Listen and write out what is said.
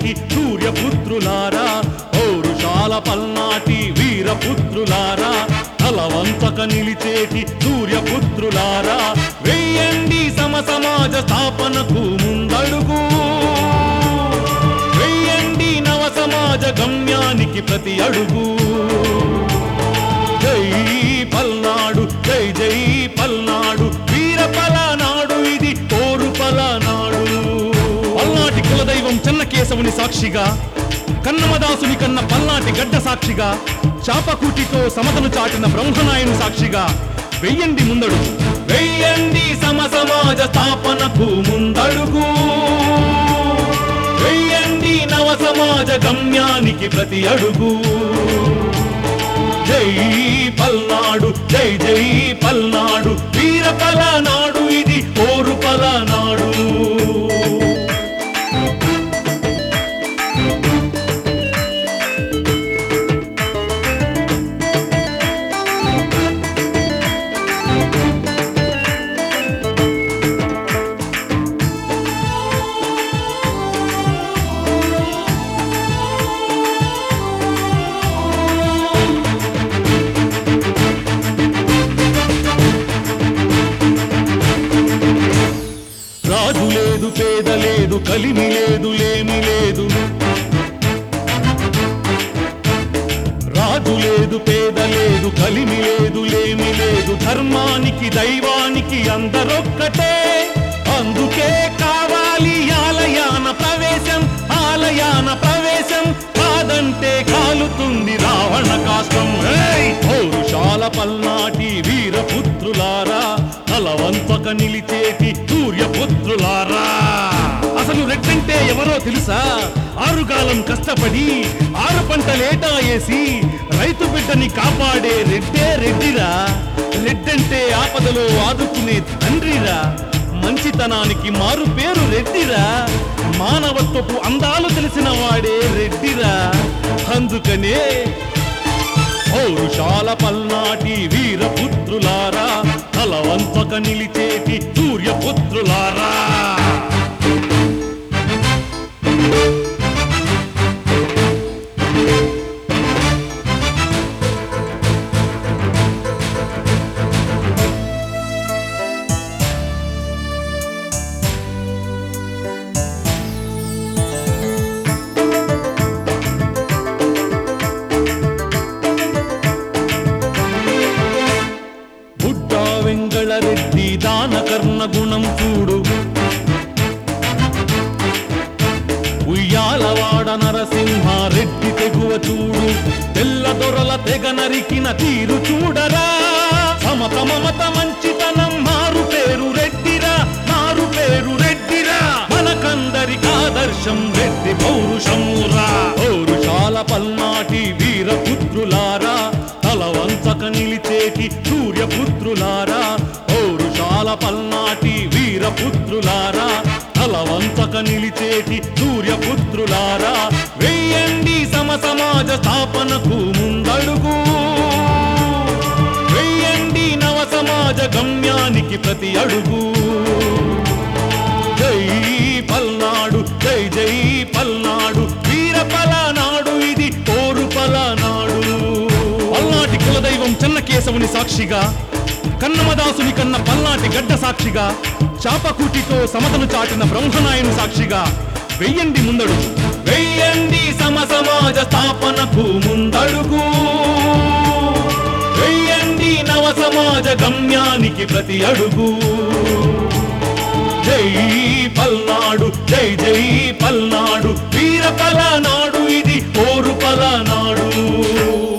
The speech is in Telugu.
నిలిచేటి సూర్యపుత్రులారా పౌరుషాల పల్నాటి వీరపుత్రులారా తలవంతక నిలిచేటి సూర్యపుత్రులారా వెయ్యండి సమ సమాజ స్థాపనకు ముందడుగు వెయ్యండి నవ సమాజ గమ్యానికి ప్రతి అడుగు జై పల్నాడు జై జై పల్నాడు వీర పలనాడు ఇది పోరు పలనాడు పల్నాటి కులదైవం చెన్నకేశవుని సాక్షిగా కన్నమదాసుని కన్న పల్నాటి గడ్డ సాక్షిగా చాపకూటితో సమతను చాటిన బ్రహ్మనాయుని సాక్షిగా వెయ్యండి ముందడు వెయ్యండి సమ సమాజ స్థాపనకు ముందడుగు వెయ్యండి నవ సమాజ గమ్యానికి ప్రతి అడుగు జై పల్నాడు జై జై పల్నాడు వీర పలనాడు ఇది పోరు పలనాడు రాజు లేదు పేద లేదు కలిమి లేదు లేమి లేదు రాజు లేదు పేద లేదు కలిమి లేదు లేమి లేదు ధర్మానికి దైవానికి అందరొక్కటే అందుకే కావాలి ఆలయాన ప్రవేశం ఆలయాన ప్రవేశం కాదంటే కాలుతుంది రావణ కాష్టం ఏయ్! పౌరుషాల పల్నాటి వీరపుత్రులారా తలవంతక నిలిచేటి సూర్యపుత్రులారా అసలు రెడ్డంటే ఎవరో తెలుసా ఆరుగాలం కష్టపడి ఆరు పంటలేటా వేసి రైతు బిడ్డని కాపాడే రెడ్డే రెడ్డిరా రెడ్డంటే ఆపదలో ఆదుకునే తండ్రిరా మంచితనానికి మారు పేరు రెడ్డిరా మానవత్వపు అందాలు తెలిసిన వాడే రెడ్డిరా అందుకనే పౌరుషాల పల్నాటి వీరపుత్రులారా తలవంతక నిలిచేటి సూర్యపుత్రులారా బుడ్డ వెంగళ రెడ్డి దాన కర్ణ గుణం చూడు ఉయ్యాలవాడ నరసింహ రెడ్డి తెగువ చూడు తెల్ల దొరల తెగ నరికిన తీరు చూడరా సమత మమత మంచితనం మారు పేరు రెడ్డిరా మారు పేరు రెడ్డిరా మనకందరికి ఆదర్శం రెడ్డి పౌరుషమురా పౌరుషాల పల్నాటి వీరపుత్రులారా తలవంచక నిలిచేటి సూర్యపుత్రులారా పౌరుషాల పల్నాటి వీరపుత్రులారా తలవంచక నిలిచేటి సూర్యపుత్రులారా వెయ్యండి సమ సమాజ స్థాపనకు ముందడుగు వెయ్యండి నవ సమాజ గమ్యానికి ప్రతి అడుగు జై పల్నాడు జై జై పల్నాడు వీర పలనాడు ఇది పోరు పలనాడు పల్నాటి కులదైవం చెన్నకేశవుని సాక్షిగా కన్నమదాసుని కన్న పల్నాటి గడ్డ సాక్షిగా చాపకూటితో సమతను చాటిన బ్రహ్మనాయుని సాక్షిగా వెయ్యండి ముందడు వెయ్యండి సమ సమాజ స్థాపనకు ముందడుగు వెయ్యండి నవ సమాజ గమ్యానికి ప్రతి అడుగు జై పల్నాడు జై జై పల్నాడు వీర పలనాడు ఇది పోరు పలనాడు